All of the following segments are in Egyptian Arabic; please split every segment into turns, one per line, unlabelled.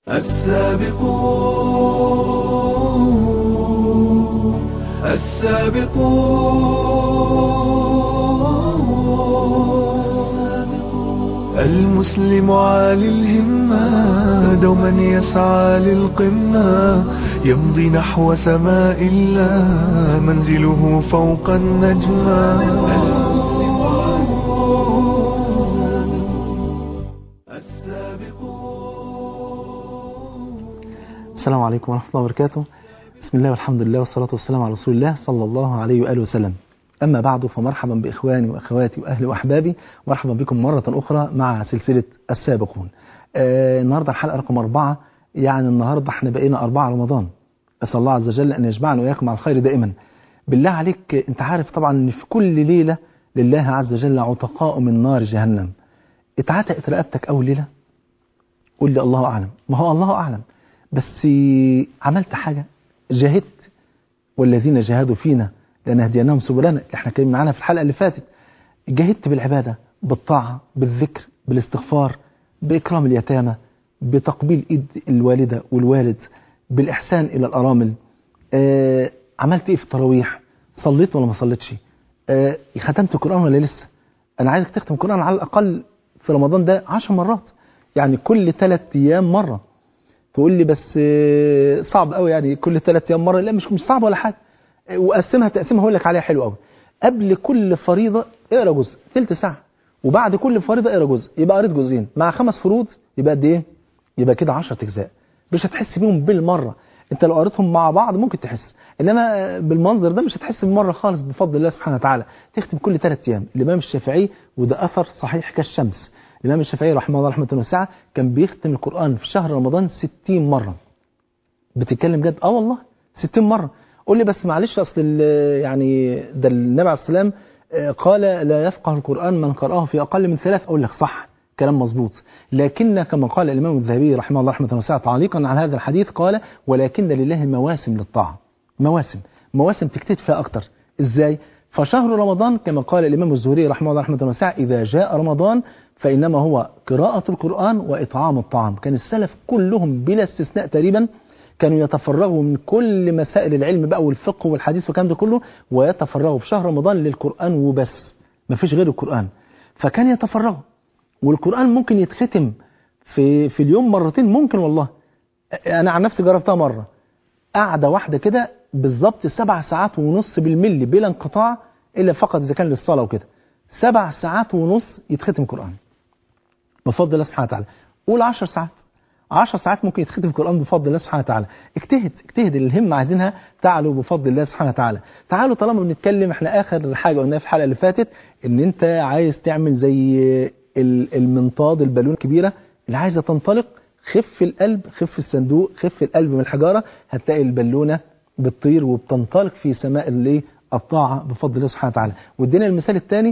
السابقون السابقون المسلم عالي الهمة دوما يسعى للقمة يمضي نحو سماء الله منزله فوق النجمة
السلام عليكم ورحمة الله وبركاته بسم الله والحمد لله والصلاة والسلام على رسول الله صلى الله عليه وآله وسلم أما بعد فمرحبا بإخواني وأخواتي وأهلي وأحبابي مرحبا بكم مرة أخرى مع سلسلة السابقون آه النهاردة الحلقة رقم أربعة يعني النهاردة احنا بقينا أربعة رمضان أسأل الله عز وجل أن يجمعنا وإياكم على الخير دائما بالله عليك أنت عارف طبعا أن في كل ليلة لله عز وجل عتقاء من نار جهنم اتعتقت رقبتك أول ليلة قول لي الله أعلم ما هو الله أعلم بس عملت حاجة جاهدت والذين جاهدوا فينا لنهديناهم سبلنا اللي احنا كنا معانا في الحلقة اللي فاتت جاهدت بالعبادة بالطاعة بالذكر بالاستغفار بإكرام اليتامى بتقبيل إيد الوالدة والوالد بالإحسان إلى الأرامل آه عملت إيه في التراويح صليت ولا ما صليتش آه ختمت القرآن ولا لسه أنا عايزك تختم القرآن على الأقل في رمضان ده عشر مرات يعني كل ثلاث أيام مرة تقول لي بس صعب قوي يعني كل ثلاث ايام مره لا مش مش صعب ولا حاجه وقسمها تقسيمها هقول لك عليها حلو قوي قبل كل فريضه اقرا جزء ثلث ساعه وبعد كل فريضه اقرا جزء يبقى قريت جزئين مع خمس فروض يبقى قد ايه يبقى كده 10 اجزاء مش هتحس بيهم بالمره انت لو قريتهم مع بعض ممكن تحس انما بالمنظر ده مش هتحس بالمره خالص بفضل الله سبحانه وتعالى تختم كل ثلاث ايام الامام الشافعي وده اثر صحيح كالشمس الإمام الشافعي رحمه الله رحمة واسعة كان بيختم القرآن في شهر رمضان 60 مرة بتتكلم جد اه والله 60 مرة قول لي بس معلش أصل يعني ده النبي عليه السلام قال لا يفقه القرآن من قرأه في أقل من ثلاث أقول لك صح كلام مظبوط لكن كما قال الإمام الذهبي رحمه الله رحمة واسعة تعليقا على هذا الحديث قال ولكن لله مواسم للطاعة مواسم مواسم تكتب فيها أكتر إزاي فشهر رمضان كما قال الإمام الزهري رحمه الله رحمة واسعة إذا جاء رمضان فإنما هو قراءة القرآن وإطعام الطعام كان السلف كلهم بلا استثناء تقريبا كانوا يتفرغوا من كل مسائل العلم بقى والفقه والحديث والكلام ده كله ويتفرغوا في شهر رمضان للقرآن وبس ما فيش غير القرآن فكان يتفرغوا والقرآن ممكن يتختم في في اليوم مرتين ممكن والله أنا عن نفسي جربتها مرة قاعدة واحدة كده بالظبط سبع ساعات ونص بالملي بلا انقطاع إلا فقط إذا كان للصلاة وكده سبع ساعات ونص يتختم قرآن بفضل الله سبحانه وتعالى قول 10 ساعات 10 ساعات ممكن يتختم القرآن بفضل الله سبحانه وتعالى اجتهد اجتهد الهمة عايزينها تعلو بفضل الله سبحانه وتعالى تعالوا طالما بنتكلم احنا اخر حاجة قلناها في الحلقة اللي فاتت ان انت عايز تعمل زي المنطاد البالون الكبيرة اللي عايزة تنطلق خف القلب خف الصندوق خف القلب من الحجارة هتلاقي البالونة بتطير وبتنطلق في سماء الايه الطاعة بفضل الله سبحانه وتعالى وادينا المثال الثاني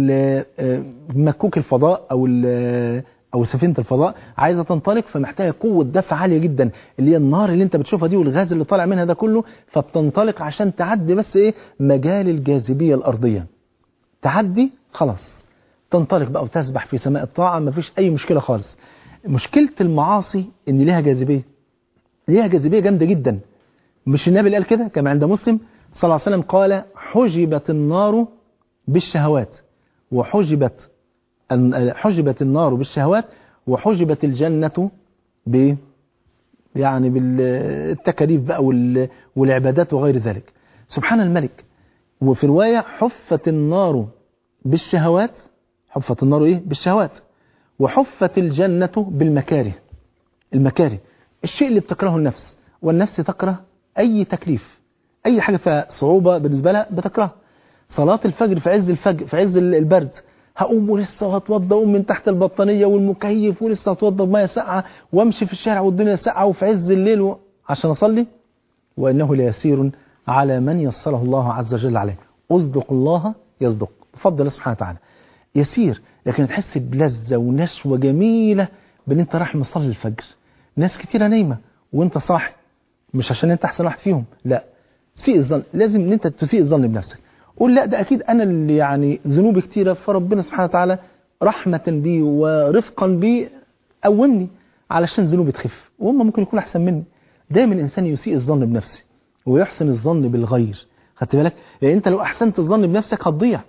مكوك الفضاء أو أو سفينة الفضاء عايزة تنطلق فمحتاجة قوة دفع عالية جدا اللي هي النار اللي انت بتشوفها دي والغاز اللي طالع منها ده كله فبتنطلق عشان تعدي بس ايه مجال الجاذبية الأرضية تعدي خلاص تنطلق بقى وتسبح في سماء الطاعة مفيش أي مشكلة خالص مشكلة المعاصي إن ليها جاذبية ليها جاذبية جامدة جدا مش النبي اللي قال كده كما عند مسلم صلى الله عليه وسلم قال حجبت النار بالشهوات وحجبت حجبت النار بالشهوات وحجبت الجنة ب يعني بالتكاليف بقى والعبادات وغير ذلك سبحان الملك وفي رواية حفت النار بالشهوات حفت النار ايه بالشهوات وحفت الجنة بالمكاره المكاره الشيء اللي بتكرهه النفس والنفس تكره أي تكليف اي حاجه فيها صعوبه بالنسبه لها بتكرهها صلاه الفجر في عز الفجر في عز البرد هقوم ولسه هتوضى اقوم من تحت البطانيه والمكيف ولسه هتوضى بميه ساقعه وامشي في الشارع والدنيا ساقعه وفي عز الليل و... عشان اصلي وانه ليسير على من يسره الله عز وجل عليه اصدق الله يصدق بفضل الله سبحانه وتعالى يسير لكن تحس بلذه ونشوه جميله بان انت رايح مصلي الفجر ناس كتيره نايمه وانت صاحي مش عشان انت احسن واحد فيهم لا سيء الظن لازم ان انت تسيء الظن بنفسك قول لا ده اكيد انا اللي يعني ذنوبي كتيره فربنا سبحانه وتعالى رحمه بي ورفقا بي قومني علشان ذنوبي تخف وهم ممكن يكونوا احسن مني دايما الانسان يسيء الظن بنفسه ويحسن الظن بالغير خدت بالك لان انت لو احسنت الظن بنفسك هتضيع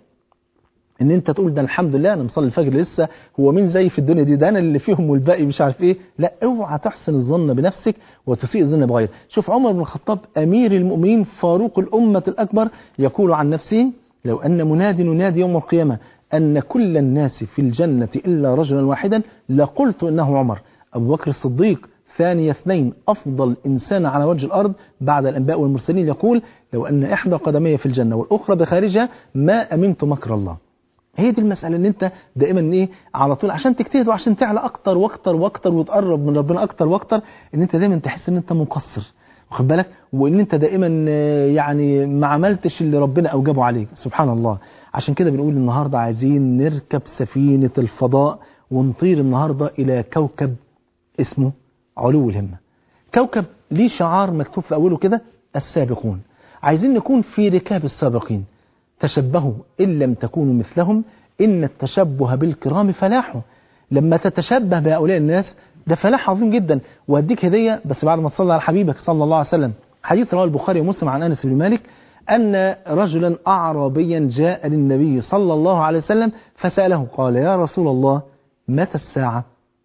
ان انت تقول ده الحمد لله انا مصلي الفجر لسه هو مين زي في الدنيا دي ده انا اللي فيهم والباقي مش عارف ايه لا اوعى تحسن الظن بنفسك وتسيء الظن بغيرك شوف عمر بن الخطاب امير المؤمنين فاروق الامه الاكبر يقول عن نفسه لو ان مناد ينادي يوم القيامه ان كل الناس في الجنه الا رجلا واحدا لقلت انه عمر ابو بكر الصديق ثاني اثنين أفضل إنسان على وجه الأرض بعد الأنباء والمرسلين يقول لو أن إحدى قدمي في الجنة والأخرى بخارجها ما أمنت مكر الله هي دي المسألة ان انت دائما ايه على طول عشان تجتهد وعشان تعلى اكتر واكتر واكتر وتقرب من ربنا اكتر واكتر ان انت دايما تحس ان انت مقصر واخد بالك وان انت دائما يعني ما عملتش اللي ربنا اوجبه عليك سبحان الله عشان كده بنقول النهارده عايزين نركب سفينة الفضاء ونطير النهارده الى كوكب اسمه علو الهمة كوكب ليه شعار مكتوب في اوله كده السابقون عايزين نكون في ركاب السابقين تشبهوا إن لم تكونوا مثلهم إن التشبه بالكرام فلاح لما تتشبه بهؤلاء الناس ده فلاح عظيم جدا وأديك هدية بس بعد ما تصلي على حبيبك صلى الله عليه وسلم حديث رواه البخاري ومسلم عن أنس بن مالك أن رجلا أعرابيا جاء للنبي صلى الله عليه وسلم فسأله قال يا رسول الله متى الساعة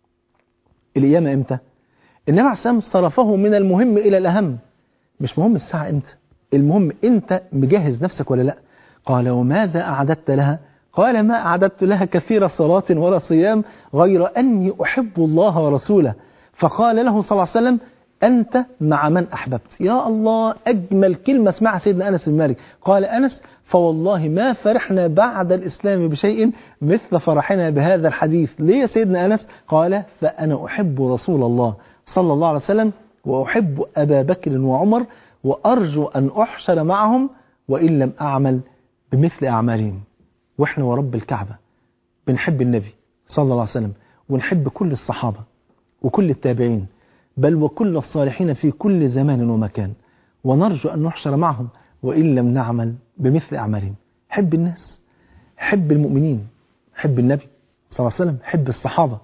القيامة إمتى النبي عليه السلام صرفه من المهم إلى الأهم مش مهم الساعة إمتى المهم أنت مجهز نفسك ولا لأ قال وماذا أعددت لها قال ما أعددت لها كثير صلاة ولا صيام غير أني أحب الله ورسوله فقال له صلى الله عليه وسلم أنت مع من أحببت يا الله أجمل كلمة اسمعها سيدنا أنس بن مالك قال أنس فوالله ما فرحنا بعد الإسلام بشيء مثل فرحنا بهذا الحديث ليه يا سيدنا أنس قال فأنا أحب رسول الله صلى الله عليه وسلم وأحب أبا بكر وعمر وأرجو أن أحشر معهم وإن لم أعمل بمثل أعمالهم وإحنا ورب الكعبة بنحب النبي صلى الله عليه وسلم ونحب كل الصحابة وكل التابعين بل وكل الصالحين في كل زمان ومكان ونرجو أن نحشر معهم وإن لم نعمل بمثل أعمالهم حب الناس حب المؤمنين حب النبي صلى الله عليه وسلم حب الصحابة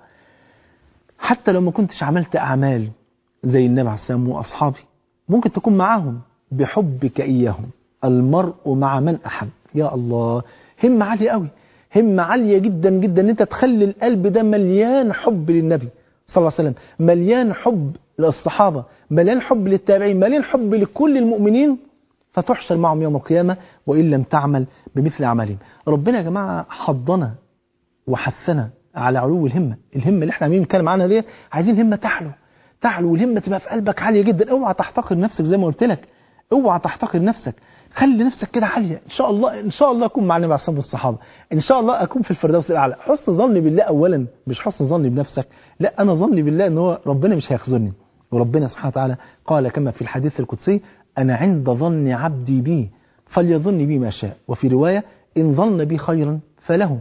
حتى لو ما كنتش عملت أعمال زي النبي عليه السلام وأصحابي ممكن تكون معاهم بحبك إياهم المرء مع من أحب يا الله همة عالية قوي همة عالية جدا جدا ان انت تخلي القلب ده مليان حب للنبي صلى الله عليه وسلم مليان حب للصحابة مليان حب للتابعين مليان حب لكل المؤمنين فتحشر معهم يوم القيامة وإن لم تعمل بمثل أعمالهم ربنا يا جماعة حضنا وحثنا على علو الهمة الهمة اللي احنا عاملين نتكلم عنها دي عايزين همة تحلو تحلو والهمة تبقى في قلبك عالية جدا اوعى تحتقر نفسك زي ما قلت لك اوعى تحتقر نفسك خلي نفسك كده عاليه ان شاء الله ان شاء الله اكون مع النبي عليه الصلاه والصحابه ان شاء الله اكون في الفردوس الاعلى حسن ظني بالله اولا مش حسن ظني بنفسك لا انا ظني بالله ان هو ربنا مش هيخذلني وربنا سبحانه وتعالى قال كما في الحديث القدسي انا عند ظن عبدي بي فليظن بي ما شاء وفي روايه ان ظن بي خيرا فله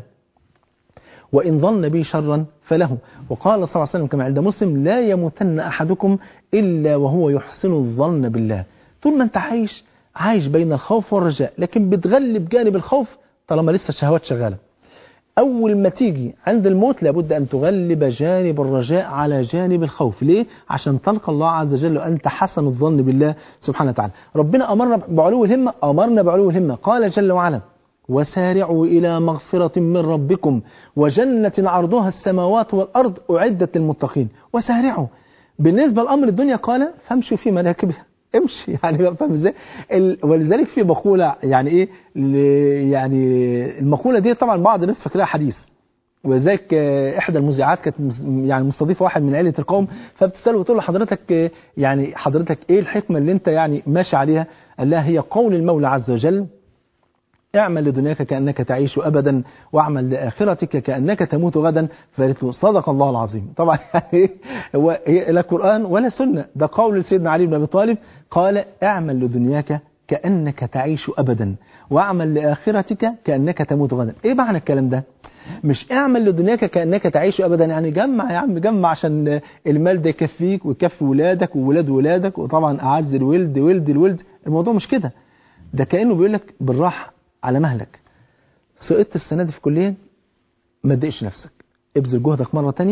وإن ظن بي شرا فله وقال صلى الله عليه وسلم كما عند مسلم لا يموتن أحدكم إلا وهو يحسن الظن بالله طول ما أنت عايش عايش بين الخوف والرجاء لكن بتغلب جانب الخوف طالما لسه الشهوات شغالة أول ما تيجي عند الموت لابد أن تغلب جانب الرجاء على جانب الخوف ليه؟ عشان تلقى الله عز وجل وأنت حسن الظن بالله سبحانه وتعالى ربنا أمرنا بعلو الهمة أمرنا بعلو الهمة قال جل وعلا وسارعوا إلى مغفرة من ربكم وجنة عرضها السماوات والأرض أعدت للمتقين وسارعوا بالنسبة لأمر الدنيا قال فامشوا في مناكبها امشي يعني فاهم ازاي ولذلك في مقولة يعني ايه يعني المقولة دي طبعا بعض الناس فاكراها حديث ولذلك احدى المذيعات كانت يعني مستضيفه واحد من عائله القوم فبتساله وتقول له حضرتك يعني حضرتك ايه الحكمه اللي انت يعني ماشي عليها؟ قال لها هي قول المولى عز وجل اعمل لدنياك كأنك تعيش أبدا واعمل لآخرتك كأنك تموت غدا فقالت له صدق الله العظيم طبعا يعني هو لا قرآن ولا سنة ده قول سيدنا علي بن أبي طالب قال اعمل لدنياك كأنك تعيش أبدا واعمل لآخرتك كأنك تموت غدا ايه معنى الكلام ده مش اعمل لدنياك كأنك تعيش أبدا يعني جمع يا عم جمع عشان المال ده يكفيك ويكفي ولادك وولاد ولادك وطبعا أعز الولد ولد الولد الموضوع مش كده ده كأنه بيقول لك بالراحة على مهلك سقطت السنة دي في كلية ما تضايقش نفسك ابذل جهدك مرة تانية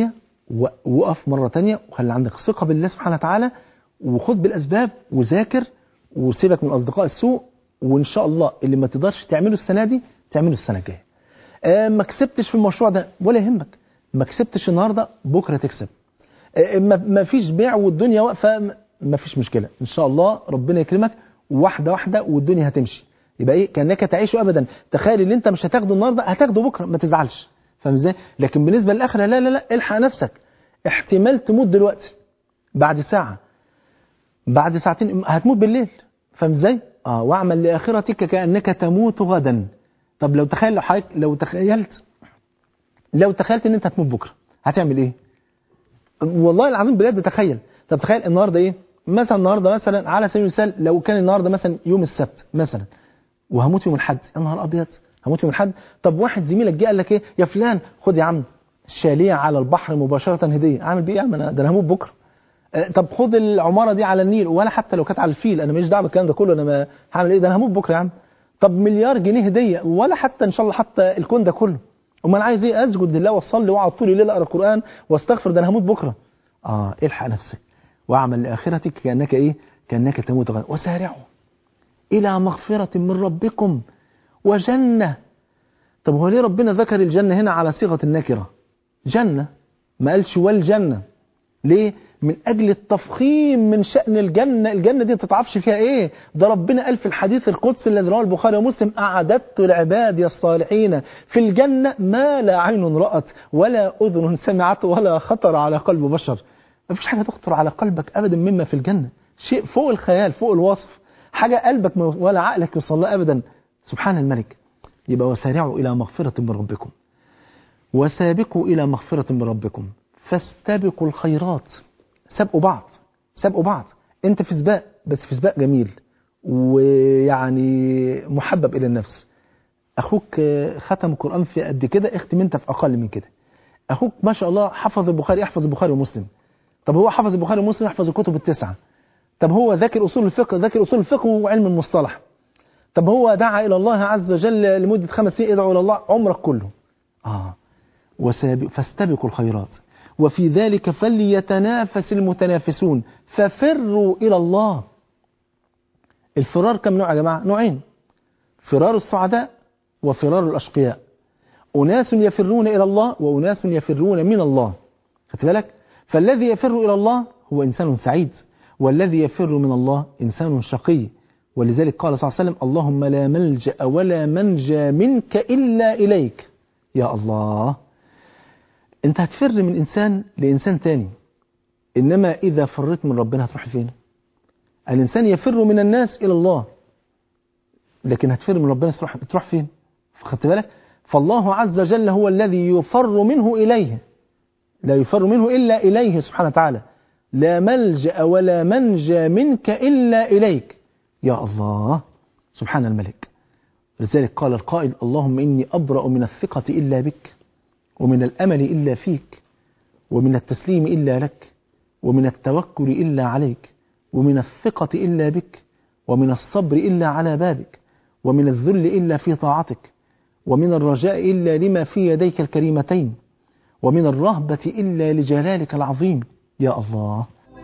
وقف مرة تانية وخلي عندك ثقة بالله سبحانه وتعالى وخد بالأسباب وذاكر وسيبك من أصدقاء السوء وإن شاء الله اللي ما تقدرش تعمله السنة دي تعمله السنة الجاية آه ما كسبتش في المشروع ده ولا يهمك ما كسبتش النهاردة بكرة تكسب آه ما فيش بيع والدنيا واقفة ما فيش مشكلة إن شاء الله ربنا يكرمك واحدة واحدة والدنيا هتمشي يبقى إيه كأنك تعيش أبدا تخيل اللي أنت مش هتاخده النهاردة هتاخده بكرة ما تزعلش فاهم ازاي لكن بالنسبة للآخرة لا لا لا الحق نفسك احتمال تموت دلوقتي بعد ساعة بعد ساعتين هتموت بالليل فاهم ازاي اه واعمل لاخرتك كانك تموت غدا طب لو تخيل لو حضرتك لو تخيلت لو تخيلت ان انت هتموت بكره هتعمل ايه والله العظيم بجد تخيل طب تخيل النهارده ايه مثلا النهارده مثلا على سبيل المثال لو كان النهارده مثلا يوم السبت مثلا وهموت يوم الاحد يا نهار ابيض هموت يوم الاحد طب واحد زميلك جه قال لك ايه يا فلان خد يا عم شاليه على البحر مباشره هديه اعمل بيه ايه يا عم انا ده انا هموت بكره طب خد العماره دي على النيل ولا حتى لو كانت على الفيل انا ماليش دعوه بالكلام ده كله انا ما هعمل ايه ده انا هموت بكره يا عم طب مليار جنيه هديه ولا حتى ان شاء الله حتى الكون ده كله امال انا عايز ايه اسجد لله واصلي واقعد طول الليل اقرا القران واستغفر ده انا هموت بكره اه الحق نفسك واعمل لاخرتك كانك ايه كانك تموت غدا وسارعوا الى مغفره من ربكم وجنه طب هو ليه ربنا ذكر الجنه هنا على صيغه النكره جنه ما قالش والجنه ليه من أجل التفخيم من شأن الجنة الجنة دي تتعرفش فيها إيه ده ربنا قال في الحديث القدسي الذي رواه البخاري ومسلم أعددت لعبادي الصالحين في الجنة ما لا عين رأت ولا أذن سمعت ولا خطر على قلب بشر ما فيش حاجة تخطر على قلبك أبدا مما في الجنة شيء فوق الخيال فوق الوصف حاجة قلبك ولا عقلك يوصل لها أبدا سبحان الملك يبقى وسارعوا إلى مغفرة من ربكم وسابقوا إلى مغفرة من ربكم فاستبقوا الخيرات سابقوا بعض سابقوا بعض انت في سباق بس في سباق جميل ويعني محبب الى النفس اخوك ختم القران في قد كده اختم انت في اقل من كده اخوك ما شاء الله حفظ البخاري يحفظ البخاري ومسلم طب هو حفظ البخاري ومسلم يحفظ الكتب التسعه طب هو ذاكر اصول الفقه ذاكر اصول الفقه وعلم المصطلح طب هو دعا الى الله عز وجل لمده خمس سنين يدعو الى الله عمرك كله اه وسابق فاستبقوا الخيرات وفي ذلك فليتنافس المتنافسون ففروا إلى الله الفرار كم نوع يا جماعة نوعين فرار السعداء وفرار الأشقياء أناس يفرون إلى الله وأناس يفرون من الله خدت بالك فالذي يفر إلى الله هو إنسان سعيد والذي يفر من الله إنسان شقي ولذلك قال صلى الله عليه وسلم اللهم لا ملجأ ولا منجى منك إلا إليك يا الله انت هتفر من انسان لانسان تاني انما اذا فريت من ربنا هتروح فين الانسان يفر من الناس الى الله لكن هتفر من ربنا تروح تروح فين خدت بالك فالله عز وجل هو الذي يفر منه اليه لا يفر منه الا اليه سبحانه وتعالى لا ملجا ولا منجى منك الا اليك يا الله سبحان الملك لذلك قال القائل اللهم اني ابرا من الثقه الا بك ومن الأمل إلا فيك ومن التسليم إلا لك ومن التوكل إلا عليك ومن الثقة إلا بك ومن الصبر إلا على بابك ومن الذل إلا في طاعتك ومن الرجاء إلا لما في يديك الكريمتين ومن الرهبة إلا لجلالك العظيم يا الله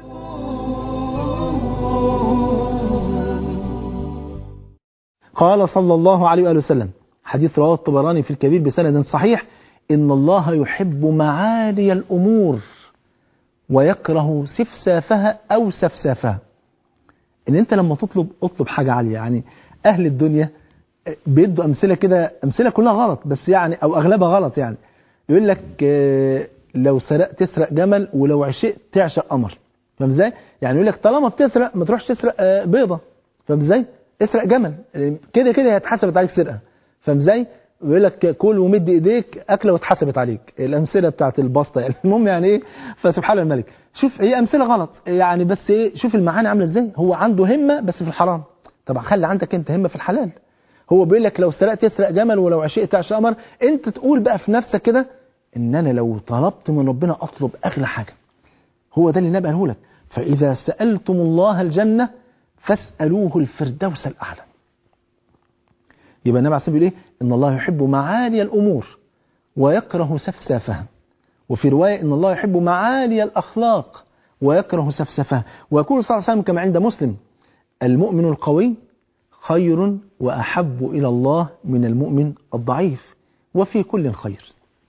قال صلى الله عليه وآله وسلم حديث رواه الطبراني في الكبير بسند صحيح إن الله يحب معالي الأمور ويكره سفسافها أو سفسافها إن أنت لما تطلب اطلب حاجة عالية يعني أهل الدنيا بيدوا أمثلة كده أمثلة كلها غلط بس يعني أو أغلبها غلط يعني يقول لك لو سرق تسرق جمل ولو عشقت تعشق قمر فاهم ازاي؟ يعني يقول لك طالما بتسرق ما تروحش تسرق بيضة فاهم ازاي؟ اسرق جمل كده كده هي اتحسبت عليك سرقة فاهم ازاي؟ ويقول لك كل ومد ايديك اكله واتحسبت عليك الامثله بتاعت البسطه يعني المهم يعني ايه فسبحان الملك شوف هي امثله غلط يعني بس ايه شوف المعاني عامله ازاي هو عنده همه بس في الحرام طبعا خلي عندك انت همه في الحلال هو بيقول لك لو سرقت تسرق جمل ولو عشقت تعشق قمر انت تقول بقى في نفسك كده ان انا لو طلبت من ربنا اطلب اغلى حاجه هو ده اللي النبي قاله لك فاذا سالتم الله الجنه فاسالوه الفردوس الاعلى يبقى النبي عليه الصلاه والسلام بيقول ايه ان الله يحب معالي الامور ويكره سفسافها وفي رواية إن الله يحب معالي الأخلاق ويكره سفسفها ويقول صلى الله عليه وسلم كما عند مسلم المؤمن القوي خير وأحب إلى الله من المؤمن الضعيف وفي كل خير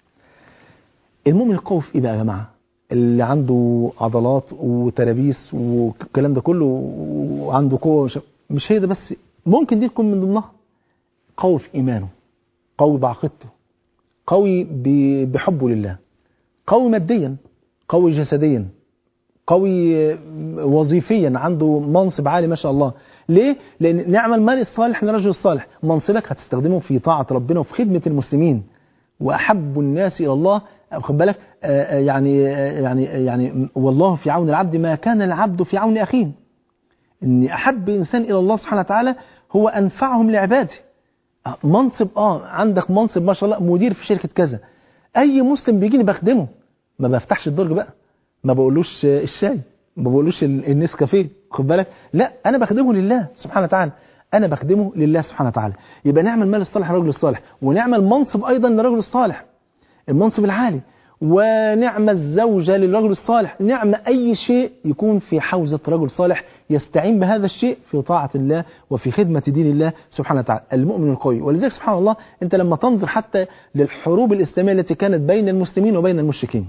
المؤمن القوي في إيه بقى يا جماعة اللي عنده عضلات وترابيس والكلام ده كله وعنده قوة مش, مش هي ده بس ممكن دي تكون من ضمنها قوي في إيمانه قوي بعقيدته قوي بحبه لله قوي ماديا قوي جسديا قوي وظيفيا عنده منصب عالي ما شاء الله ليه؟ لأن نعم المال الصالح من الرجل الصالح منصبك هتستخدمه في طاعة ربنا وفي خدمة المسلمين وأحب الناس إلى الله خد بالك يعني يعني يعني والله في عون العبد ما كان العبد في عون أخيه إن أحب إنسان إلى الله سبحانه وتعالى هو أنفعهم لعباده منصب آه عندك منصب ما شاء الله مدير في شركة كذا أي مسلم بيجيني بخدمه ما بفتحش الدرج بقى ما بقولوش الشاي ما بقولوش النسكافيه خد بالك لا انا بخدمه لله سبحانه وتعالى انا بخدمه لله سبحانه وتعالى يبقى نعمل المال الصالح للرجل الصالح ونعمل منصب ايضا للرجل الصالح المنصب العالي ونعم الزوجة للرجل الصالح نعم أي شيء يكون في حوزة رجل صالح يستعين بهذا الشيء في طاعة الله وفي خدمة دين الله سبحانه وتعالى المؤمن القوي ولذلك سبحان الله أنت لما تنظر حتى للحروب الإسلامية التي كانت بين المسلمين وبين المشركين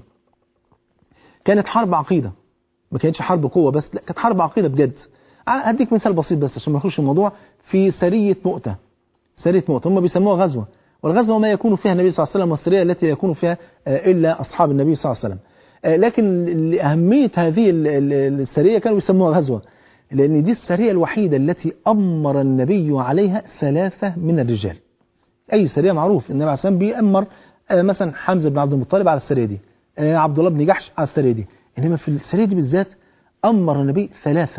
كانت حرب عقيدة ما كانتش حرب قوة بس لا كانت حرب عقيدة بجد هديك مثال بسيط بس عشان ما نخش الموضوع في سرية مؤتة سرية مؤتة هم بيسموها غزوة والغزوة ما يكون فيها النبي صلى الله عليه وسلم والسرية التي يكون فيها إلا أصحاب النبي صلى الله عليه وسلم لكن لأهمية هذه السرية كانوا يسموها غزوة لأن دي السرية الوحيدة التي أمر النبي عليها ثلاثة من الرجال أي سرية معروف النبي عليه الصلاة والسلام بيأمر مثلا حمزة بن عبد المطلب على السرية دي عبد الله بن جحش على السرية دي إنما في السرية دي بالذات أمر النبي ثلاثة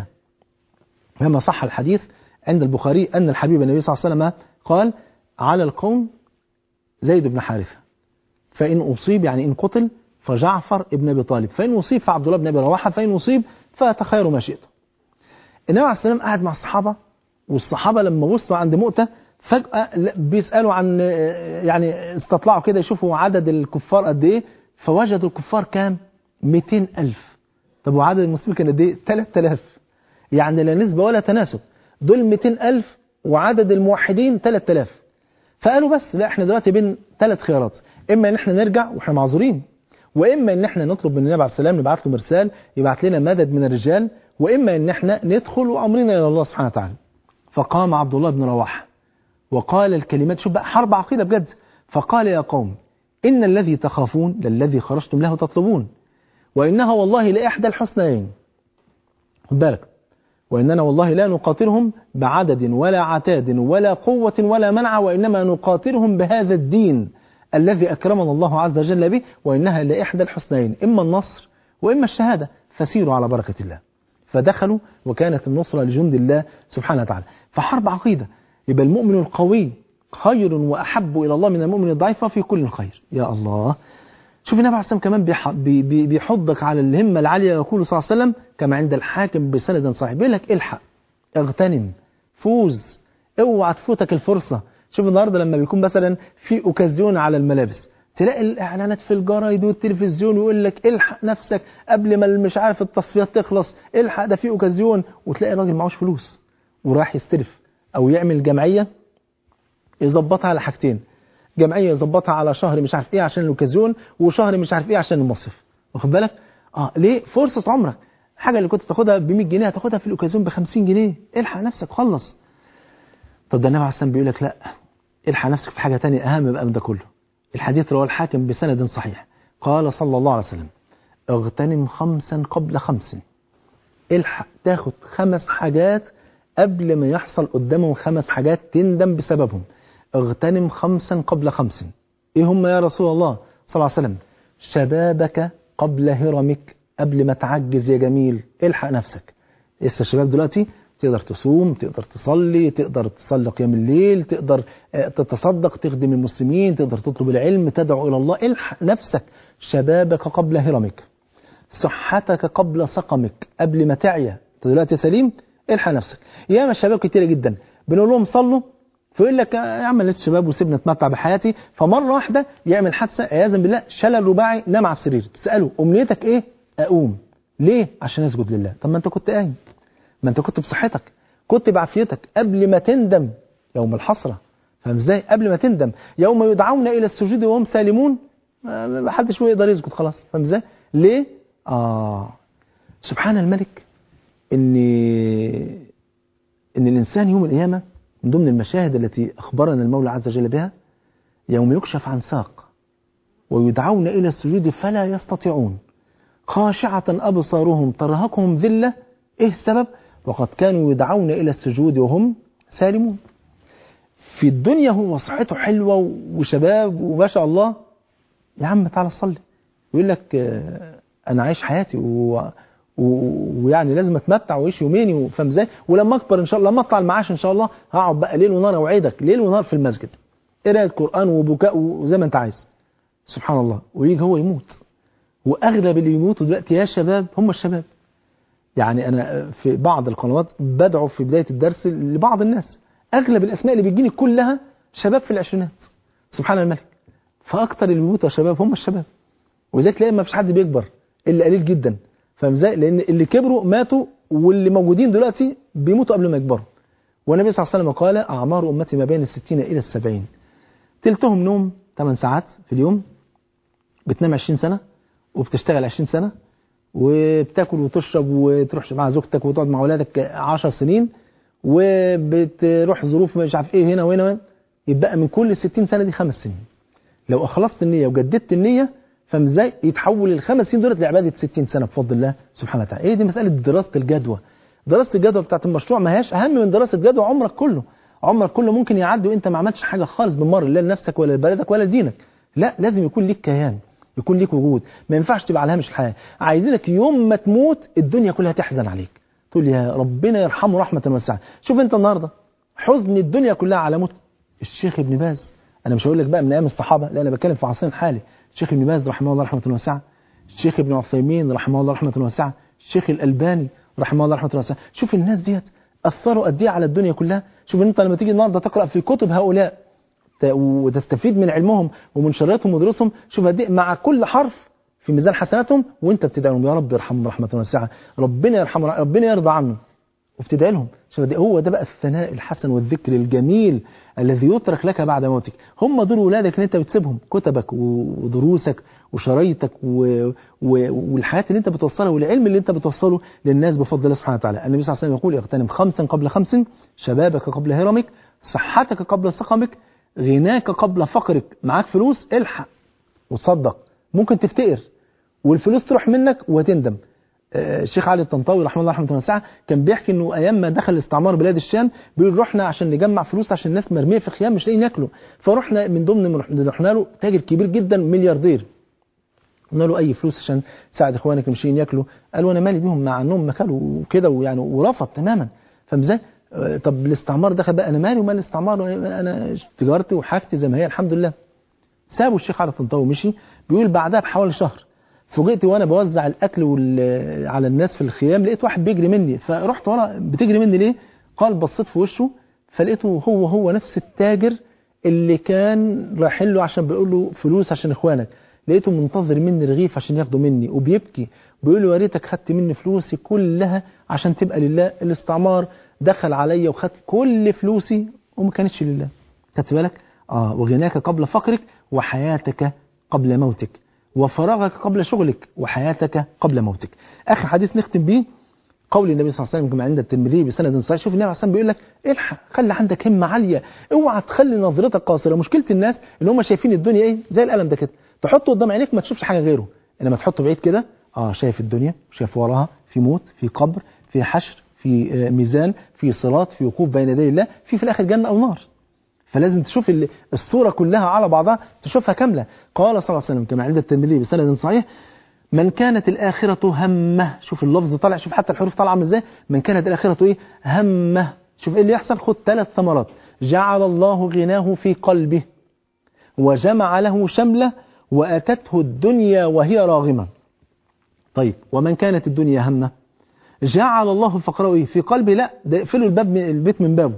كما صح الحديث عند البخاري أن الحبيب النبي صلى الله عليه وسلم قال على القوم زيد بن حارثة فإن أصيب يعني إن قتل فجعفر ابن أبي طالب فإن أصيب فعبد الله بن أبي رواحة فإن أصيب فتخيروا ما شئت النبي عليه السلام قاعد مع الصحابة والصحابة لما وصلوا عند مؤتة فجأة بيسألوا عن يعني استطلعوا كده يشوفوا عدد الكفار قد إيه فوجدوا الكفار كام 200 ألف طب وعدد المسلمين كان قد إيه 3000 يعني لا نسبة ولا تناسب دول 200 ألف وعدد الموحدين 3000 فقالوا بس لا احنا دلوقتي بين ثلاث خيارات اما ان احنا نرجع واحنا معذورين واما ان احنا نطلب من النبي عليه السلام نبعث له مرسال يبعث لنا مدد من الرجال واما ان احنا ندخل وامرنا الى الله سبحانه وتعالى فقام عبد الله بن رواحه وقال الكلمات شوف بقى حرب عقيده بجد فقال يا قوم ان الذي تخافون للذي خرجتم له تطلبون وانها والله لاحدى الحسنيين خد بالك وإننا والله لا نقاتلهم بعدد ولا عتاد ولا قوة ولا منع وإنما نقاتلهم بهذا الدين الذي أكرمنا الله عز وجل به وإنها لإحدى الحسنين إما النصر وإما الشهادة فسيروا على بركة الله فدخلوا وكانت النصرة لجند الله سبحانه وتعالى فحرب عقيدة يبقى المؤمن القوي خير وأحب إلى الله من المؤمن الضعيف في كل خير يا الله شوف النبي عليه الصلاة كمان بيحضك على الهمة العالية يقول صلى الله عليه وسلم كما عند الحاكم بسند صحيح بيقول لك الحق اغتنم فوز اوعى تفوتك الفرصة شوف النهاردة لما بيكون مثلا في اوكازيون على الملابس تلاقي الاعلانات في الجرايد والتلفزيون ويقول لك الحق نفسك قبل ما مش عارف التصفيات تخلص الحق ده في اوكازيون وتلاقي راجل معهوش فلوس وراح يستلف او يعمل جمعية يظبطها على حاجتين جمعيه يظبطها على شهر مش عارف ايه عشان الاوكازيون وشهر مش عارف ايه عشان المصيف واخد بالك اه ليه فرصه عمرك الحاجه اللي كنت تاخدها ب 100 جنيه هتاخدها في الاوكازيون ب 50 جنيه الحق نفسك خلص طب ده النبي عليه الصلاه بيقول لك لا الحق نفسك في حاجه ثانيه اهم بقى من ده كله الحديث رواه الحاكم بسند صحيح قال صلى الله عليه وسلم اغتنم خمسا قبل خمس الحق تاخد خمس حاجات قبل ما يحصل قدامهم خمس حاجات تندم بسببهم اغتنم خمسا قبل خمس ايه هم يا رسول الله صلى الله عليه وسلم شبابك قبل هرمك قبل ما تعجز يا جميل الحق نفسك لسه الشباب دلوقتي تقدر تصوم تقدر تصلي تقدر تصلي قيام الليل تقدر تتصدق تخدم المسلمين تقدر تطلب العلم تدعو إلى الله الحق نفسك شبابك قبل هرمك صحتك قبل سقمك قبل ما تعيا انت دلوقتي سليم الحق نفسك ياما الشباب كتير جدا بنقول لهم صلوا فيقول لك يا عم لسه شباب وسيبني اتمتع بحياتي فمره واحده يعمل حادثه عياذا بالله شلل رباعي نام على السرير تساله امنيتك ايه اقوم ليه عشان اسجد لله طب ما انت كنت قايم ما انت كنت بصحتك كنت بعافيتك قبل ما تندم يوم الحسره فاهم ازاي قبل ما تندم يوم يدعون الى السجود وهم سالمون ما حدش يقدر يسجد خلاص فاهم ازاي ليه اه سبحان الملك ان ان الانسان يوم القيامه من ضمن المشاهد التي اخبرنا المولى عز وجل بها يوم يكشف عن ساق ويدعون الى السجود فلا يستطيعون خاشعه ابصارهم ترهقهم ذله ايه السبب وقد كانوا يدعون الى السجود وهم سالمون في الدنيا هو صحته حلوه وشباب وما شاء الله يا عم تعالى صلي يقول لك آه، انا عايش حياتي و... و- ويعني لازم اتمتع واعيش يوميني وفاهم ازاي ولما اكبر ان شاء الله لما اطلع المعاش ان شاء الله هقعد بقى ليل ونهار اوعدك ليل ونهار في المسجد قراءه قران وبكاء وزي ما انت عايز سبحان الله ويجي هو يموت واغلب اللي يموتوا دلوقتي يا شباب هم الشباب يعني انا في بعض القنوات بدعو في بدايه الدرس لبعض الناس اغلب الاسماء اللي بتجيني كلها شباب في العشرينات سبحان الملك فاكتر اللي بيموتوا يا شباب هم الشباب ولذلك تلاقي ما فيش حد بيكبر الا قليل جدا فاهم ازاي لان اللي كبروا ماتوا واللي موجودين دلوقتي بيموتوا قبل ما يكبروا والنبي صلى الله عليه وسلم قال اعمار امتي ما بين الستين الى السبعين تلتهم نوم 8 ساعات في اليوم بتنام 20 سنه وبتشتغل 20 سنه وبتاكل وتشرب وتروح مع زوجتك وتقعد مع اولادك 10 سنين وبتروح ظروف مش عارف ايه هنا وهنا وهنا يبقى من كل 60 سنه دي خمس سنين لو اخلصت النيه وجددت النيه فاهم ازاي يتحول الخمس سنين دولت لعباده 60 سنه بفضل الله سبحانه وتعالى ايه دي مساله دراسه الجدوى دراسه الجدوى بتاعت المشروع ما هياش اهم من دراسه جدوى عمرك كله عمرك كله ممكن يعدي وانت ما عملتش حاجه خالص بالمره لا لنفسك ولا لبلدك ولا لدينك لا لازم يكون ليك كيان يكون ليك وجود ما ينفعش تبقى على هامش الحياه عايزينك يوم ما تموت الدنيا كلها تحزن عليك تقول يا ربنا يرحمه رحمه واسعه شوف انت النهارده حزن الدنيا كلها على موت الشيخ ابن باز انا مش هقول لك بقى من ايام الصحابه لا انا بتكلم في عصرنا الحالي الشيخ ابن باز رحمه الله رحمه واسعه الشيخ ابن عثيمين رحمه الله رحمه واسعه الشيخ الالباني رحمه الله رحمه واسعه شوف الناس ديت اثروا قد ايه على الدنيا كلها شوف انت لما تيجي النهارده تقرا في كتب هؤلاء ت- وتستفيد من علمهم ومن شرياتهم ودروسهم شوف قد ايه مع كل حرف في ميزان حسناتهم وانت بتدعي لهم يا رب يرحمهم رحمه واسعه ربنا يرحمه ربنا يرضى عنه وبتدعي لهم شوف قد إيه هو ده بقى الثناء الحسن والذكر الجميل الذي يترك لك بعد موتك هم دول ولادك اللي انت بتسيبهم كتبك ودروسك وشرايطك و... و... والحياه اللي انت بتوصلها والعلم اللي انت بتوصله للناس بفضل الله سبحانه وتعالى النبي صلى الله عليه وسلم يقول اغتنم خمسا قبل خمس شبابك قبل هرمك صحتك قبل سقمك غناك قبل فقرك معاك فلوس الحق وتصدق ممكن تفتقر والفلوس تروح منك وتندم آه، الشيخ علي الطنطاوي رحمه الله رحمه واسعه كان بيحكي انه ايام ما دخل استعمار بلاد الشام بيقول رحنا عشان نجمع فلوس عشان الناس مرميه في خيام مش لاقيين ياكلوا فرحنا من ضمن من اللي رحنا له تاجر كبير جدا ملياردير قلنا له اي فلوس عشان تساعد اخوانك اللي مش لاقيين ياكلوا قال وانا مالي بيهم مع انهم ما كلوا وكده ويعني ورفض تماما فاهم ازاي؟ آه، طب الاستعمار دخل بقى انا مالي ومال الاستعمار انا تجارتي وحاجتي زي ما هي الحمد لله سابوا الشيخ علي الطنطاوي ومشي بيقول بعدها بحوالي شهر فوجئت وانا بوزع الاكل وال- على الناس في الخيام لقيت واحد بيجري مني فرحت ورا بتجري مني ليه قال بصيت في وشه فلقيته هو هو نفس التاجر اللي كان رايحين له عشان بيقول له فلوس عشان اخوانك لقيته منتظر مني رغيف عشان ياخده مني وبيبكي بيقول له يا ريتك خدت مني فلوسي كلها عشان تبقى لله الاستعمار دخل عليا وخد كل فلوسي وما كانتش لله خدت بالك اه وغناك قبل فقرك وحياتك قبل موتك وفراغك قبل شغلك وحياتك قبل موتك اخر حديث نختم بيه قول النبي صلى الله عليه وسلم كما عند الترمذي بسند صحيح شوف النبي عليه الصلاه والسلام بيقول لك الحق خلي عندك همه عاليه اوعى تخلي نظرتك قاصره مشكله الناس ان هم شايفين الدنيا ايه زي القلم ده كده تحطه قدام عينيك ما تشوفش حاجه غيره انما تحطه بعيد كده اه شايف الدنيا شايف وراها في موت في قبر في حشر في آه، ميزان في صراط في وقوف بين يدي الله في في الاخر جنه او نار فلازم تشوف ال- الصورة كلها على بعضها تشوفها كاملة قال صلى الله عليه وسلم كما عند الترمذي بسند صحيح من كانت الآخرة همه شوف اللفظ طالع شوف حتى الحروف طالعة عامله ازاي من كانت الآخرة ايه همه شوف ايه اللي يحصل خد ثلاث ثمرات جعل الله غناه في قلبه وجمع له شمله وأتته الدنيا وهي راغمة طيب ومن كانت الدنيا همه جعل الله فقره إيه؟ في قلبه لا ده اقفلوا الباب من البيت من بابه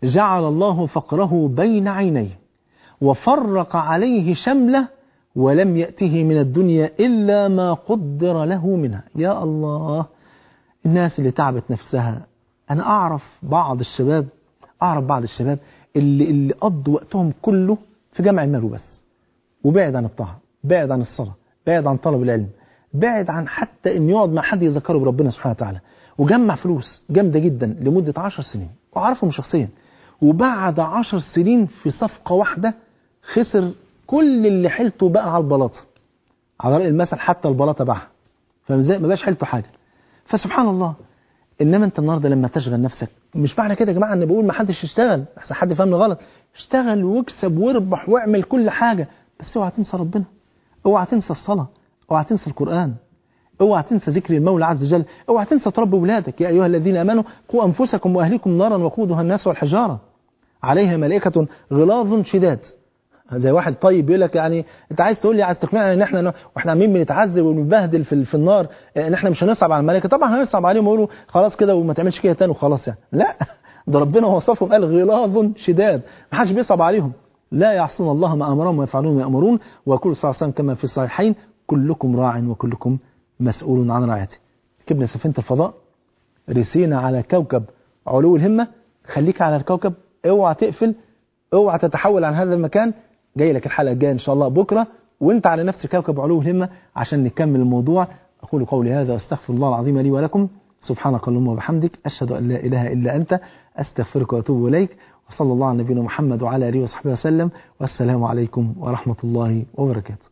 جعل الله فقره بين عينيه وفرق عليه شمله ولم يأته من الدنيا إلا ما قدر له منها يا الله الناس اللي تعبت نفسها أنا أعرف بعض الشباب أعرف بعض الشباب اللي, اللي قضوا وقتهم كله في جمع المال وبس وبعد عن الطاعة بعد عن الصلاة بعد عن طلب العلم بعد عن حتى ان يقعد مع حد يذكره بربنا سبحانه وتعالى وجمع فلوس جامدة جدا لمدة عشر سنين وعرفهم شخصيا وبعد عشر سنين في صفقة واحدة خسر كل اللي حيلته بقى على البلاطة على رأي المثل حتى البلاطة باعها فما بقاش حيلته حاجة فسبحان الله انما انت النهارده لما تشغل نفسك مش معنى كده يا جماعه ان بقول ما حدش يشتغل احسن حد فهمني غلط اشتغل واكسب واربح واعمل كل حاجه بس اوعى تنسى ربنا اوعى تنسى الصلاه اوعى تنسى القران اوعى تنسى ذكر المولى عز وجل اوعى تنسى تربي ولادك يا ايها الذين امنوا قوا انفسكم واهليكم نارا وقودها الناس والحجاره عليها ملائكه غلاظ شداد زي واحد طيب يقول لك يعني انت عايز تقول لي عايز تقنعني ان احنا واحنا عاملين بنتعذب وبنبهدل في, في النار ان احنا مش هنصعب على الملائكه طبعا هنصعب عليهم ويقولوا خلاص كده وما تعملش كده تاني وخلاص يعني لا ده ربنا وصفهم قال غلاظ شداد ما حدش بيصعب عليهم لا يعصون الله ما امرهم ويفعلون ما يامرون ويقول صلى الله عليه وسلم كما في الصحيحين كلكم راع وكلكم مسؤول عن رعيته ركبنا سفينه الفضاء رسينا على كوكب علو الهمه خليك على الكوكب اوعى تقفل اوعى تتحول عن هذا المكان جاي لك الحلقه الجايه ان شاء الله بكره وانت على نفس كوكب علو الهمه عشان نكمل الموضوع اقول قولي هذا واستغفر الله العظيم لي ولكم سبحانك اللهم وبحمدك اشهد ان لا اله الا انت استغفرك واتوب اليك وصلى الله على نبينا محمد وعلى اله وصحبه وسلم والسلام عليكم ورحمه الله وبركاته